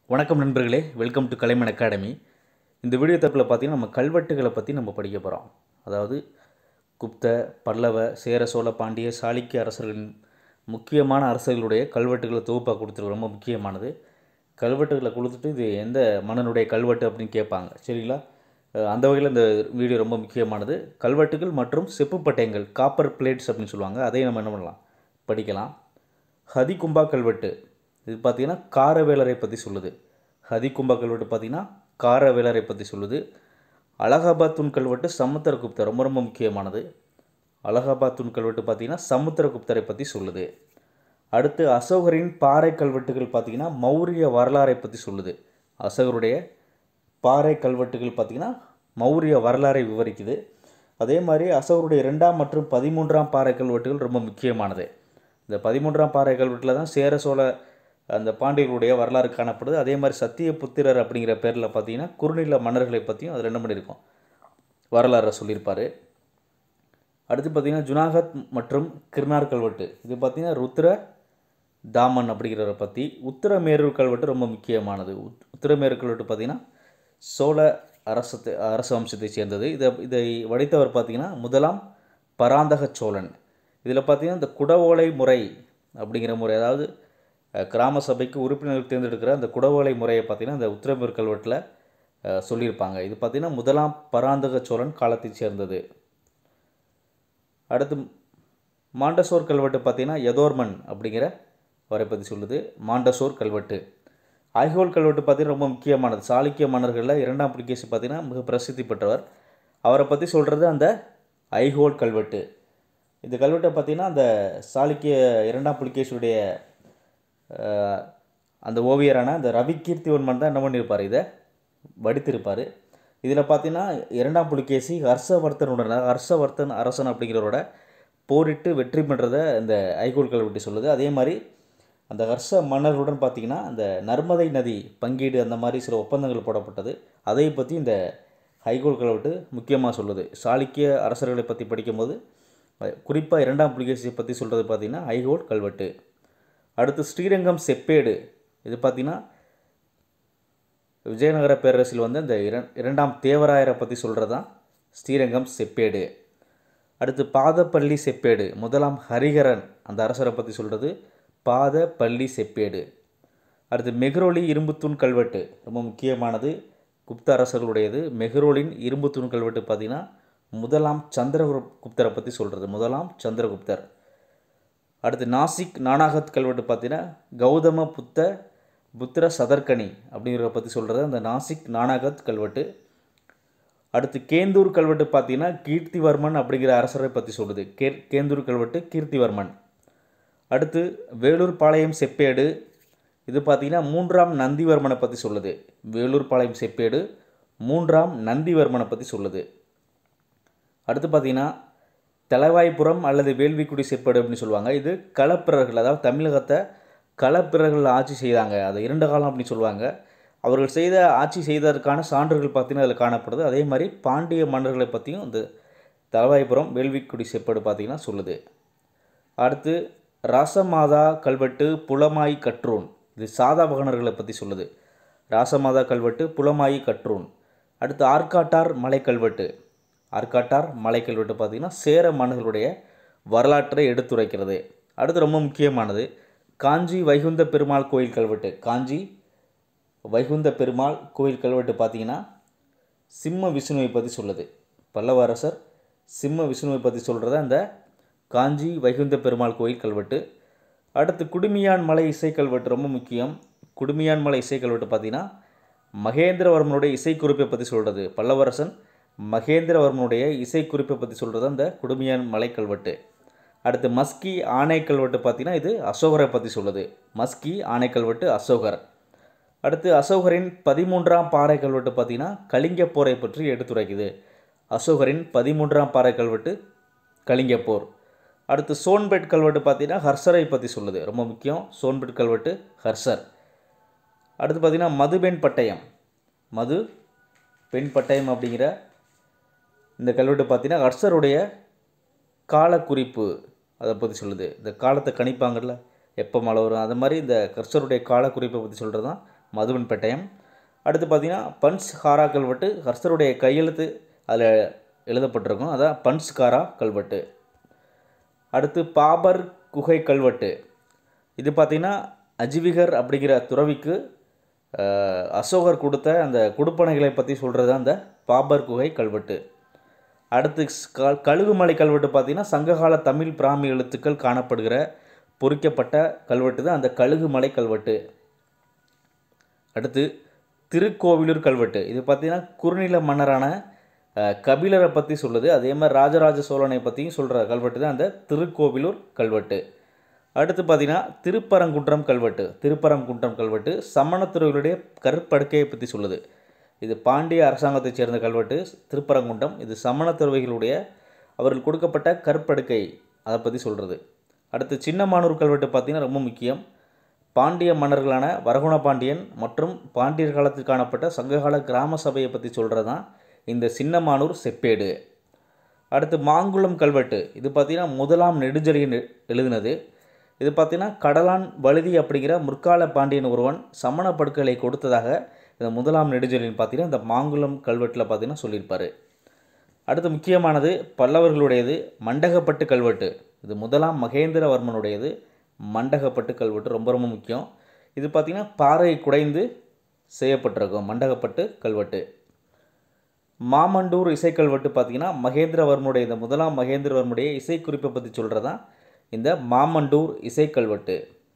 வணக்கம் நண்பர்களே welcome to Kalaiman academy இந்த வீடியோ தப்பில் பார்த்தீங்கன்னா நம்ம கல்வெட்டுகளை பற்றி நம்ம படிக்க போகிறோம் அதாவது குப்த பல்லவ சேர சோழ பாண்டிய சாளுக்கிய அரசர்களின் முக்கியமான அரசர்களுடைய கல்வெட்டுகளை தொகுப்பாக கொடுத்துருக்கு ரொம்ப முக்கியமானது கல்வெட்டுகளை கொடுத்துட்டு இது எந்த மன்னனுடைய கல்வெட்டு அப்படின்னு கேட்பாங்க சரிங்களா அஹ் அந்த வகையில் இந்த வீடியோ ரொம்ப முக்கியமானது கல்வெட்டுகள் மற்றும் செப்பு பட்டயங்கள் காப்பர் பிளேட்ஸ் அப்படின்னு சொல்லுவாங்க அதையும் நம்ம என்ன பண்ணலாம் படிக்கலாம் ஹதிகும்பா கல்வெட்டு இது பார்த்தீங்கன்னா காரவேலரை பற்றி சொல்லுது ஹதிகும்பா கல்வெட்டு பார்த்தீங்கன்னா காரவேலரை பற்றி சொல்லுது அலகாபாத் தூண் கல்வெட்டு சமுத்திரகுப்தர் ரொம்ப ரொம்ப முக்கியமானது அலகாபாத் தூண் கல்வெட்டு பார்த்தீங்கன்னா சமுத்திரகுப்தரை பற்றி சொல்லுது அடுத்து அசோகரின் பாறை கல்வெட்டுகள் பார்த்தீங்கன்னா மௌரிய வரலாறை பற்றி சொல்லுது அசோகருடைய பாறை கல்வெட்டுகள் பார்த்தீங்கன்னா மௌரிய வரலாறை விவரிக்குது அதே மாதிரி அசோகருடைய இரண்டாம் மற்றும் பதிமூன்றாம் பாறை கல்வெட்டுகள் ரொம்ப முக்கியமானது இந்த பதிமூன்றாம் பாறை கல்வெட்டில் தான் சேர சோழ அந்த பாண்டியர்களுடைய வரலாறு காணப்படுது அதே மாதிரி சத்தியபுத்திரர் அப்படிங்கிற பேரில் பார்த்தீங்கன்னா குறுநில மன்னர்களை பற்றியும் அதில் என்ன பண்ணியிருக்கோம் வரலாறை சொல்லியிருப்பார் அடுத்து பார்த்தீங்கன்னா ஜுனாகத் மற்றும் கிருநார் கல்வெட்டு இது பார்த்தீங்கன்னா ருத்ர தாமன் அப்படிங்கிறவரை பற்றி உத்திரமேரு கல்வெட்டு ரொம்ப முக்கியமானது உத் உத்திரமேரு கல்வெட்டு பார்த்தீங்கன்னா சோழ அரசத்தை அரச வம்சத்தை சேர்ந்தது இதை இதை வடித்தவர் பார்த்தீங்கன்னா முதலாம் பராந்தக சோழன் இதில் பார்த்தீங்கன்னா இந்த குடவோலை முறை அப்படிங்கிற முறை அதாவது அஹ், கிராம சபைக்கு உறுப்பினர்கள் தேர்ந்தெடுக்கிற அந்த குடவோலை முறையை பார்த்தீங்கன்னா இந்த உத்திரமேரு கல்வெட்டில் அஹ், சொல்லியிருப்பாங்க இது பார்த்தீங்கன்னா முதலாம் பராந்தக சோழன் காலத்தைச் சேர்ந்தது அடுத்து மாண்டசோர் கல்வெட்டு பார்த்தீங்கன்னா யதோர்மன் அப்படிங்கிற அவரை பற்றி சொல்லுது மாண்டசோர் கல்வெட்டு ஐஹோல் கல்வெட்டு பார்த்தீங்கன்னா ரொம்ப முக்கியமானது சாளுக்கிய மன்னர்களில் இரண்டாம் புலிகேசி பார்த்தீங்கன்னா மிக பிரசித்தி பெற்றவர் அவரை பற்றி சொல்கிறது அந்த ஐஹோல் கல்வெட்டு இந்த கல்வெட்டை பார்த்தீங்கன்னா அந்த சாளுக்கிய இரண்டாம் புலிகேசியுடைய அஹ், அந்த ஓவியரான அந்த ரவி கீர்த்திவன்மன் தான் என்ன பண்ணியிருப்பார் இதை வடித்திருப்பார் இதில் பார்த்தீங்கன்னா இரண்டாம் புலிகேசி ஹர்ஷவர்த்தனுடன் ஹர்ஷவர்த்தன் அரசன் அப்படிங்கிறவரோட போரிட்டு வெற்றி பெற்றதை இந்த ஐகோல் கல்வெட்டு சொல்லுது அதே மாதிரி அந்த ஹர்ஷ மன்னர்களுடன் பார்த்தீங்கன்னா அந்த நர்மதை நதி பங்கீடு அந்த மாதிரி சில ஒப்பந்தங்கள் போடப்பட்டது அதை பற்றி இந்த ஐகோல் கல்வெட்டு முக்கியமாக சொல்லுது சாளுக்கிய அரசர்களை பற்றி படிக்கும்போது குறிப்பாக இரண்டாம் புலிகேசியை பற்றி சொல்கிறது பார்த்தீங்கன்னா ஐகோல் கல்வெட்டு அடுத்து ஸ்ரீரங்கம் செப்பேடு இது பார்த்தீங்கன்னா விஜயநகர பேரரசில் வந்து இந்த இரண் இரண்டாம் தேவராயரை பற்றி சொல்கிறது தான் ஸ்ரீரங்கம் செப்பேடு அடுத்து பாதப்பள்ளி செப்பேடு முதலாம் ஹரிஹரன் அந்த அரசரை பற்றி சொல்கிறது பாதப்பள்ளி செப்பேடு அடுத்து மெஹ்ரோலி இரும்புத்தூண் கல்வெட்டு ரொம்ப முக்கியமானது குப்த அரசர்களுடையது மெஹ்ரோலின் இரும்புத்தூண் கல்வெட்டு பார்த்தீங்கன்னா முதலாம் சந்திரகுப்தரை பற்றி சொல்கிறது முதலாம் சந்திரகுப்தர் அடுத்து நாசிக் நானாகத் கல்வெட்டு பார்த்தீங்கன்னா கௌதம புத்த புத்திர சதர்கனி அப்படிங்கிறத பற்றி சொல்கிறது அந்த நாசிக் நானாகத் கல்வெட்டு அடுத்து கேந்தூர் கல்வெட்டு பார்த்தீங்கன்னா கீர்த்திவர்மன் அப்படிங்கிற அரசரை பற்றி சொல்லுது கே கேந்தூர் கல்வெட்டு கீர்த்திவர்மன் அடுத்து வேலூர் பாளையம் செப்பேடு இது பார்த்தீங்கன்னா மூன்றாம் நந்திவர்மனை பற்றி சொல்லுது வேலூர் பாளையம் செப்பேடு மூன்றாம் நந்திவர்மனை பற்றி சொல்லுது அடுத்து பார்த்தீங்கன்னா தலைவாய்ப்புறம் அல்லது வேள்விக்குடி செப்பேடு அப்படின்னு சொல்லுவாங்க இது களப்பிரர்கள் அதாவது தமிழகத்தை களப்பிரர்கள் ஆட்சி செய்தாங்க அது இரண்டு காலம் அப்படின்னு சொல்லுவாங்க அவர்கள் செய்த ஆட்சி செய்ததற்கான சான்றுகள் பார்த்தீங்கன்னா அதில் காணப்படுது அதே மாதிரி பாண்டிய மன்னர்களை பற்றியும் இந்த தலைவாய்ப்புறம் வேள்விக்குடி செப்பேடு பார்த்தீங்கன்னா சொல்லுது அடுத்து ராசமாதா கல்வெட்டு புலமாய் கற்றூன் இது சாதாபகனர்களை பற்றி சொல்லுது ராசமாதா கல்வெட்டு புலமாயி கற்றூன் அடுத்து ஆர்காட்டார் மலை கல்வெட்டு ஆர்காட்டார் மலை கல்வெட்டு பார்த்திங்கன்னா சேர மன்னர்களுடைய வரலாற்றை எடுத்துரைக்கிறது அடுத்து ரொம்ப முக்கியமானது காஞ்சி வைகுந்த பெருமாள் கோயில் கல்வெட்டு காஞ்சி வைகுந்த பெருமாள் கோயில் கல்வெட்டு பார்த்தீங்கன்னா சிம்ம விஷ்ணுவை பற்றி சொல்லுது பல்லவ அரசர் சிம்ம விஷ்ணுவை பற்றி சொல்கிறத அந்த காஞ்சி வைகுந்த பெருமாள் கோயில் கல்வெட்டு அடுத்து குடுமியான் மலை இசை கல்வெட்டு ரொம்ப முக்கியம் குடுமியான் மலை இசை கல்வெட்டு பார்த்தீங்கன்னா மகேந்திரவர்மனுடைய இசைக்குறிப்பை பற்றி சொல்கிறது பல்லவரசன் மகேந்திரவர்மனுடைய இசைக்குறிப்பை பற்றி சொல்கிறது அந்த குடுமியான் மலை கல்வெட்டு அடுத்து மஸ்கி ஆணை கல்வெட்டு பார்த்தீங்கன்னா இது அசோகரை பற்றி சொல்லுது மஸ்கி ஆணை கல்வெட்டு அசோகர் அடுத்து அசோகரின் பதிமூன்றாம் பாறை கல்வெட்டு பார்த்தீங்கன்னா கலிங்க போரை பற்றி எடுத்துரைக்குது அசோகரின் பதிமூன்றாம் பாறை கல்வெட்டு கலிங்க போர் அடுத்து சோன்பெட் கல்வெட்டு பார்த்தீங்கன்னா ஹர்ஷரை பற்றி சொல்லுது ரொம்ப முக்கியம் சோன்பெட் கல்வெட்டு ஹர்ஷர் அடுத்து பார்த்தீங்கன்னா மதுபெண் பட்டயம் மது பெண் பட்டயம் அப்படிங்கிற இந்த கல்வெட்டு பார்த்தீங்கன்னா ஹர்ஷருடைய காலக்குறிப்பு அதை பற்றி சொல்லுது இந்த காலத்தை கணிப்பாங்கல்ல எப்போ மழை வரும் அது மாதிரி இந்த கர்சருடைய காலக்குறிப்பை பற்றி சொல்கிறது தான் மதுவன் பெட்டயம் அடுத்து பார்த்தீங்கன்னா பன்ஸ் ஹாரா கல்வெட்டு ஹர்ஷருடைய கையெழுத்து அதில் எழுதப்பட்டிருக்கும் அதான் பன்ஸ் காரா கல்வெட்டு அடுத்து பாபர் குகை கல்வெட்டு இது பார்த்திங்கன்னா அஜிவிகர் அப்படிங்கிற துறவிக்கு அஹ், அசோகர் கொடுத்த அந்த கொடுப்பனைகளை பற்றி சொல்கிறது அந்த பாபர் குகை கல்வெட்டு அடுத்து ஸ்- க- கழுகுமலை கல்வெட்டு பார்த்திங்கன்னா சங்ககால தமிழ் பிராமி எழுத்துக்கள் காணப்படுகிற பொறிக்கப்பட்ட கல்வெட்டு தான் அந்த கழுகுமலை கல்வெட்டு அடுத்து திருக்கோவிலூர் கல்வெட்டு இது பார்த்தீங்கன்னா குறுநில மன்னரான அஹ், கபிலரை பற்றி சொல்லுது அதே மாதிரி ராஜராஜ சோழனை பற்றியும் சொல்கிற கல்வெட்டு தான் அந்த திருக்கோவிலூர் கல்வெட்டு அடுத்து பார்த்தீங்கன்னா திருப்பரங்குன்றம் கல்வெட்டு திருப்பரங்குன்றம் கல்வெட்டு சமணத்துறைகளுடைய கற்படுக்கையை பற்றி சொல்லுது இது பாண்டிய அரசாங்கத்தைச் சேர்ந்த கல்வெட்டு திருப்பரங்குன்றம் இது சமணத்துறவிகளுடைய அவர்கள் கொடுக்கப்பட்ட கற்படுக்கை அதை பற்றி சொல்கிறது அடுத்து சின்னமானூர் கல்வெட்டு பார்த்திங்கன்னா ரொம்ப முக்கியம் பாண்டிய மன்னர்களான வரகுண பாண்டியன் மற்றும் பாண்டியர் காலத்தில் காணப்பட்ட சங்ககால கிராம சபையை பற்றி சொல்கிறது தான் இந்த சின்னமானூர் செப்பேடு அடுத்து மாங்குளம் கல்வெட்டு இது பார்த்தீங்கன்னா முதலாம் நெடுஞ்செழியன் எ- எழுதினது இது பார்த்தீங்கன்னா கடலான் வழுதி அப்படிங்கிற முற்கால பாண்டியன் ஒருவன் சமண படுக்கைகளை கொடுத்ததாக இந்த முதலாம் நெடுஞ்செழியன் பார்த்தீங்கன்னா இந்த மாங்குளம் கல்வெட்டில் பார்த்தீங்கன்னா சொல்லியிருப்பார் அடுத்து முக்கியமானது பல்லவர்களுடையது மண்டகப்பட்டு கல்வெட்டு இது முதலாம் மகேந்திரவர்மனுடையது மண்டகப்பட்டு கல்வெட்டு ரொம்ப ரொம்ப முக்கியம் இது பார்த்திங்கன்னா பாறை குடைந்து செய்யப்பட்டிருக்கும் மண்டகப்பட்டு கல்வெட்டு மாமண்டூர் இசைக்கல்வெட்டு பார்த்தீங்கன்னா மகேந்திரவர்மனுடைய இந்த முதலாம் மகேந்திரவர்மனுடைய இசைக்குறிப்பை பற்றி சொல்கிறதான் இந்த மாமண்டூர் இசைக்கல்வெட்டு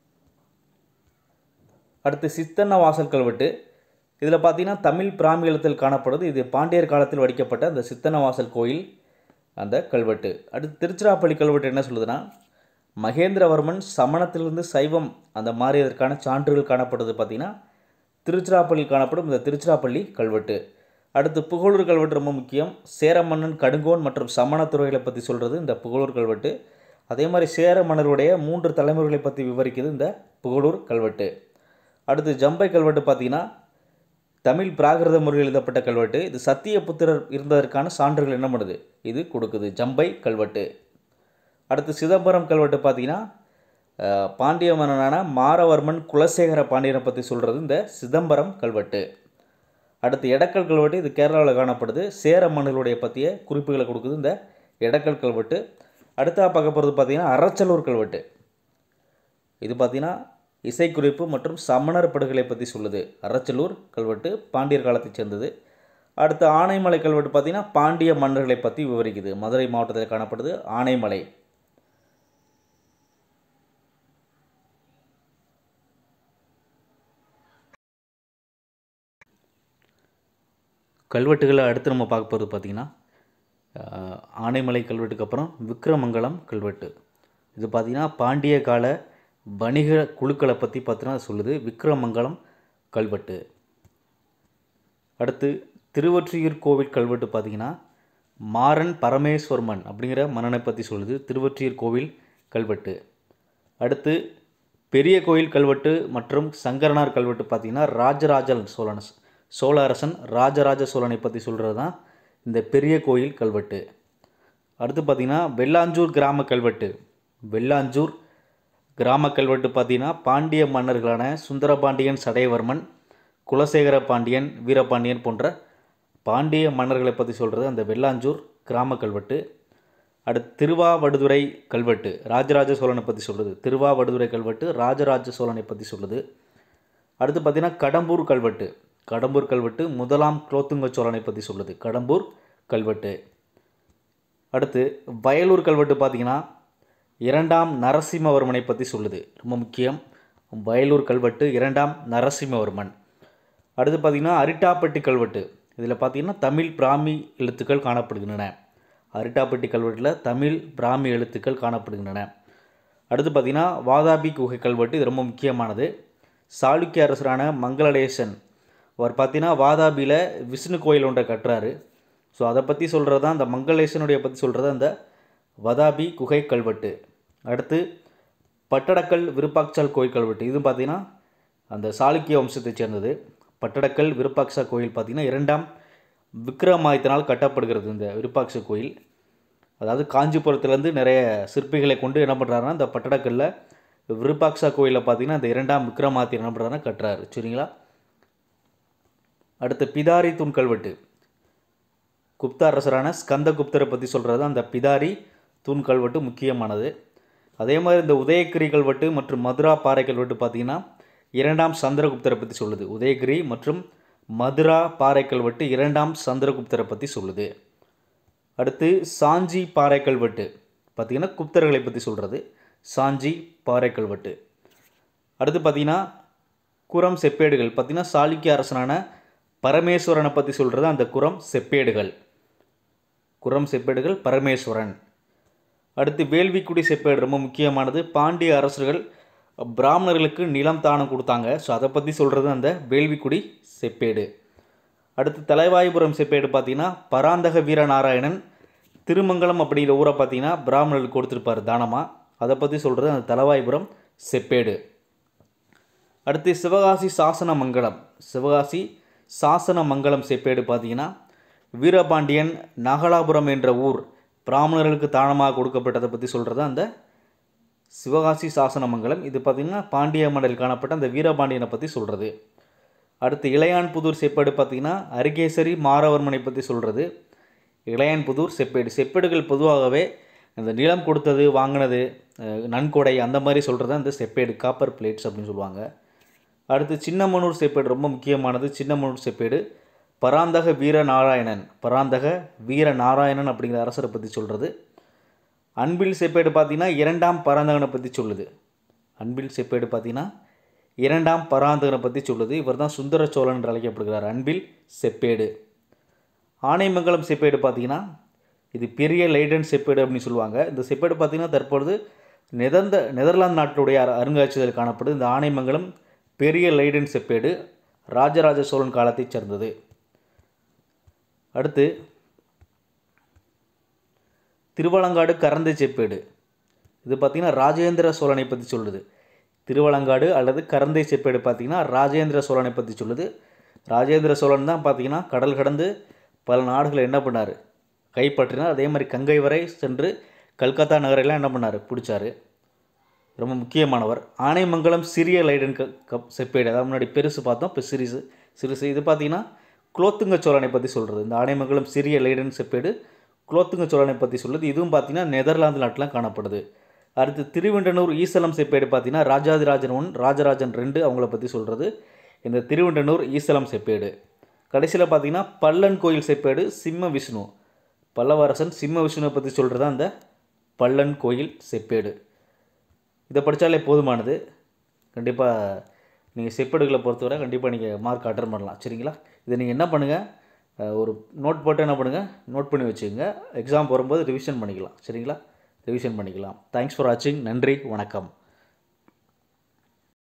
அடுத்து சித்தன்ன வாசல் கல்வெட்டு இதில் பார்த்தீங்கன்னா தமிழ் பிராமி எழுத்தில் காணப்படுது இது பாண்டியர் காலத்தில் வடிக்கப்பட்ட அந்த சித்தன்ன வாசல் கோயில் அந்த கல்வெட்டு அடுத்து திருச்சிராப்பள்ளி கல்வெட்டு என்ன சொல்லுதுன்னா மகேந்திரவர்மன் சமணத்திலிருந்து சைவம் அந்த மாறியதற்கான சான்றுகள் காணப்படுது பார்த்தீங்கன்னா திருச்சிராப்பள்ளியில் காணப்படும் இந்த திருச்சிராப்பள்ளி கல்வெட்டு அடுத்து புகழூர் கல்வெட்டு ரொம்ப முக்கியம் சேர மன்னன் கடுங்கோன் மற்றும் சமண துறைகளை பற்றி சொல்கிறது இந்த புகழூர் கல்வெட்டு அதே மாதிரி சேர மன்னருடைய மூன்று தலைமுறைகளை பற்றி விவரிக்குது இந்த புகழூர் கல்வெட்டு அடுத்து ஜம்பை கல்வெட்டு பார்த்தீங்கன்னா தமிழ் பிராகிருத முறையில் எழுதப்பட்ட கல்வெட்டு இது சத்தியபுத்திரர் இருந்ததற்கான சான்றுகள் என்ன பண்ணுது இது கொடுக்குது ஜம்பை கல்வெட்டு அடுத்து சிதம்பரம் கல்வெட்டு பார்த்தீங்கன்னா அஹ், பாண்டிய மன்னனான மாரவர்மன் குலசேகர பாண்டியனை பற்றி சொல்கிறது இந்த சிதம்பரம் கல்வெட்டு அடுத்து எடக்கல் கல்வெட்டு இது கேரளாவில் காணப்படுது சேர மன்னர்களுடைய பற்றிய குறிப்புகளை கொடுக்குது இந்த எடக்கல் கல்வெட்டு அடுத்தா பார்க்க போகிறது பார்த்தீங்கன்னா அரச்சலூர் கல்வெட்டு இது பார்த்தீங்கன்னா இசைக்குறிப்பு மற்றும் சமணர் படுகளை பற்றி சொல்லுது அரச்சலூர் கல்வெட்டு பாண்டியர் காலத்தைச் சேர்ந்தது அடுத்து ஆனைமலை கல்வெட்டு பார்த்தீங்கன்னா பாண்டிய மன்னர்களை பற்றி விவரிக்குது மதுரை மாவட்டத்தில் காணப்படுது ஆனைமலை கல்வெட்டுகளை அடுத்து நம்ம பார்க்க போகிறது பார்த்திங்கன்னா அஹ், ஆனைமலை கல்வெட்டுக்கு அப்புறம் விக்ரமங்கலம் கல்வெட்டு இது பார்த்திங்கன்னா பாண்டிய கால வணிக குழுக்களை பற்றி பார்த்தீங்கன்னா சொல்லுது விக்ரமங்கலம் கல்வெட்டு அடுத்து திருவொற்றியூர் கோவில் கல்வெட்டு பார்த்திங்கன்னா மாறன் பரமேஸ்வர்மன் அப்படிங்கிற மன்னனை பற்றி சொல்லுது திருவொற்றியூர் கோவில் கல்வெட்டு அடுத்து பெரிய கோயில் கல்வெட்டு மற்றும் சங்கரனார் கல்வெட்டு பார்த்திங்கன்னா ராஜராஜன் சோழன் சோழ அரசன் ராஜராஜ சோழனை பற்றி சொல்கிறது தான் இந்த பெரிய கோயில் கல்வெட்டு அடுத்து பார்த்திங்கன்னா வெள்ளாஞ்சூர் கிராம கல்வெட்டு வெள்ளாஞ்சூர் கிராம கல்வெட்டு பார்த்திங்கன்னா பாண்டிய மன்னர்களான சுந்தரபாண்டியன் சடையவர்மன் குலசேகர பாண்டியன் வீரபாண்டியன் போன்ற பாண்டிய மன்னர்களை பற்றி சொல்கிறது அந்த வெள்ளாஞ்சூர் கிராம கல்வெட்டு அடுத்து திருவாவடுதுறை கல்வெட்டு ராஜராஜ சோழனை பற்றி சொல்கிறது திருவாவடுதுறை கல்வெட்டு ராஜராஜ சோழனை பற்றி சொல்லுது அடுத்து பார்த்தீங்கன்னா கடம்பூர் கல்வெட்டு கடம்பூர் கல்வெட்டு முதலாம் குலோத்துங்க சோழனை பற்றி சொல்லுது கடம்பூர் கல்வெட்டு அடுத்து வயலூர் கல்வெட்டு பார்த்தீங்கன்னா இரண்டாம் நரசிம்மவர்மனை பற்றி சொல்லுது ரொம்ப முக்கியம் வயலூர் கல்வெட்டு இரண்டாம் நரசிம்மவர்மன் அடுத்து பார்த்தீங்கன்னா அரிட்டாப்பட்டி கல்வெட்டு இதில் பார்த்தீங்கன்னா தமிழ் பிராமி எழுத்துக்கள் காணப்படுகின்றன அரிட்டாப்பட்டி கல்வெட்டில் தமிழ் பிராமி எழுத்துக்கள் காணப்படுகின்றன அடுத்து பார்த்தீங்கன்னா வாதாபி குகை கல்வெட்டு இது ரொம்ப முக்கியமானது சாளுக்கிய அரசரான மங்களடேசன் அவர் பார்த்தீங்கன்னா வாதாபியில் விஷ்ணு கோயில் ஒன்றை கட்டுறாரு ஸோ அதை பற்றி சொல்கிறது தான் அந்த மங்களேசனுடைய பற்றி சொல்கிறது அந்த வதாபி குகை கல்வெட்டு அடுத்து பட்டடக்கல் விருப்பாக்சால் கோயில் கல்வெட்டு இது பார்த்தீங்கன்னா அந்த சாளுக்கிய வம்சத்தைச் சேர்ந்தது பட்டடக்கல் விருப்பாக்சா கோயில் பார்த்தீங்கன்னா இரண்டாம் விக்ரமாதித்தனால் கட்டப்படுகிறது இந்த விருப்பாக்ச கோயில் அதாவது காஞ்சிபுரத்துலேருந்து நிறைய சிற்பிகளை கொண்டு என்ன பண்ணுறாருன்னா இந்த பட்டடக்கல்ல விருப்பாக்சா கோயிலில் பார்த்தீங்கன்னா இந்த இரண்டாம் விக்ரமாதித்தன் என்ன பண்ணுறாருன்னா கட்டுறாரு சரிங்களா அடுத்து பிதாரி தூண் கல்வெட்டு குப்த அரசரான ஸ்கந்தகுப்தரை பற்றி சொல்கிறது அந்த பிதாரி தூண் கல்வெட்டு முக்கியமானது அதே மாதிரி இந்த உதயகிரி கல்வெட்டு மற்றும் மதுரா பாறை கல்வெட்டு பார்த்தீங்கன்னா இரண்டாம் சந்திரகுப்தரை பற்றி சொல்லுது உதயகிரி மற்றும் மதுரா பாறை கல்வெட்டு இரண்டாம் சந்திரகுப்தரை பற்றி சொல்லுது அடுத்து சாஞ்சி பாறை கல்வெட்டு பார்த்திங்கன்னா குப்தர்களை பற்றி சொல்கிறது சாஞ்சி பாறை கல்வெட்டு அடுத்து பார்த்திங்கன்னா குரம் செப்பேடுகள் பார்த்திங்கன்னா சாளுக்கிய அரசனான பரமேஸ்வரனை பற்றி சொல்கிறது அந்த குரம் செப்பேடுகள் குரம் செப்பேடுகள் பரமேஸ்வரன் அடுத்து வேள்விக்குடி செப்பேடு ரொம்ப முக்கியமானது பாண்டிய அரசர்கள் பிராமணர்களுக்கு நிலம் தானம் கொடுத்தாங்க ஸோ அதை பற்றி சொல்கிறது அந்த வேள்விக்குடி செப்பேடு அடுத்து தலைவாய்புரம் செப்பேடு பார்த்தீங்கன்னா பராந்தக வீரநாராயணன் திருமங்கலம் அப்படிங்கிற ஊரை பார்த்தீங்கன்னா பிராமணர்களுக்கு கொடுத்துருப்பார் தானமாக அதை பற்றி சொல்கிறது அந்த தலைவாய்புரம் செப்பேடு அடுத்து சிவகாசி சாசன மங்கலம் சிவகாசி சாசன மங்கலம் செப்பேடு பார்த்தீங்கன்னா வீரபாண்டியன் நாகலாபுரம் என்ற ஊர் பிராமணர்களுக்கு தானமாக கொடுக்கப்பட்டதை பற்றி சொல்கிறது அந்த சிவகாசி சாசனமங்கலம் இது பார்த்திங்கன்னா பாண்டிய மண்டலில் காணப்பட்ட அந்த வீரபாண்டியனை பற்றி சொல்கிறது அடுத்து இளையான்புதூர் செப்பேடு பார்த்திங்கன்னா அரிகேசரி மாரவர்மனை பற்றி சொல்கிறது இளையான்புதூர் செப்பேடு செப்பேடுகள் பொதுவாகவே அந்த நிலம் கொடுத்தது வாங்கினது அஹ், நன்கொடை அந்த மாதிரி சொல்கிறது அந்த செப்பேடு காப்பர் பிளேட்ஸ் அப்படின்னு சொல்லுவாங்க அடுத்து சின்னமனூர் செப்பேடு ரொம்ப முக்கியமானது சின்னமனூர் செப்பேடு பராந்தக வீர நாராயணன் பராந்தக வீர நாராயணன் அப்படிங்கிற அரசரை பற்றி சொல்கிறது அன்பில் செப்பேடு பார்த்தீங்கன்னா இரண்டாம் பராந்தகனை பற்றி சொல்லுது அன்பில் செப்பேடு பார்த்தீங்கன்னா இரண்டாம் பராந்தகனை பற்றி சொல்லுது இவர் தான் சுந்தர சோழன் என்று அழைக்கப்படுகிறார் அன்பில் செப்பேடு ஆனைமங்கலம் செப்பேடு பார்த்தீங்கன்னா இது பெரிய லைடன் செப்பேடு அப்படின்னு சொல்லுவாங்க இந்த செப்பேடு பார்த்தீங்கன்னா தற்பொழுது நெதர்ந்த நெதர்லாந்து நாட்டுடைய அரு- அருங்காட்சியகத்தில் காணப்படுது இந்த ஆனைமங்கலம் பெரிய லைடன் செப்பேடு ராஜராஜ சோழன் காலத்தைச் சேர்ந்தது அடுத்து திருவலங்காடு கரந்தை செப்பேடு இது பார்த்திங்கன்னா ராஜேந்திர சோழனை பற்றி சொல்லுது திருவலங்காடு அல்லது கரந்தை செப்பேடு பார்த்திங்கன்னா ராஜேந்திர சோழனை பற்றி சொல்லுது ராஜேந்திர சோழன் தான் பார்த்திங்கன்னா கடல் கடந்து பல நாடுகளை என்ன பண்ணார் கைப்பற்றினார் அதே மாதிரி கங்கை வரை சென்று கல்கத்தா நகரெல்லாம் என்ன பண்ணார் பிடிச்சாரு ரொம்ப முக்கியமானவர் ஆனைமங்கலம் சிறிய லைடன் க கப் செப்பேடு அதாவது முன்னாடி பெருசு பார்த்தோம் இப்போ சிறிசு சிறுசு இது பார்த்தீங்கன்னா குலோத்துங்க சோழனை பற்றி சொல்கிறது இந்த ஆனைமங்கலம் சிறிய லைடன் செப்பேடு குலோத்துங்க சோழனை பற்றி சொல்லுது இதுவும் பார்த்தீங்கன்னா நெதர்லாந்து நாட்டில் காணப்படுது அடுத்து திருவெண்டனூர் ஈசலம் செப்பேடு பார்த்தீங்கன்னா ராஜாதிராஜன் ஒன் ராஜராஜன் ரெண்டு அவங்கள பற்றி சொல்கிறது இந்த திருவெண்டனூர் ஈசலம் செப்பேடு கடைசியில் பார்த்தீங்கன்னா பல்லன் கோயில் செப்பேடு சிம்ம விஷ்ணு பல்லவரசன் சிம்ம விஷ்ணுவை பற்றி சொல்கிறது அந்த பல்லன் கோயில் செப்பேடு இதை படித்தாலே போதுமானது கண்டிப்பாக நீங்கள் செப்பேடுகளை பொறுத்தவரை கண்டிப்பாக நீங்கள் மார்க் அட்டன் பண்ணலாம் சரிங்களா இதை நீங்கள் என்ன பண்ணுங்கள் ஒரு நோட் போட்டு என்ன பண்ணுங்கள் நோட் பண்ணி வச்சுக்கோங்க எக்ஸாம் வரும்போது ரிவிஷன் பண்ணிக்கலாம் சரிங்களா ரிவிஷன் பண்ணிக்கலாம் தேங்க்ஸ் ஃபார் வாட்சிங் நன்றி வணக்கம்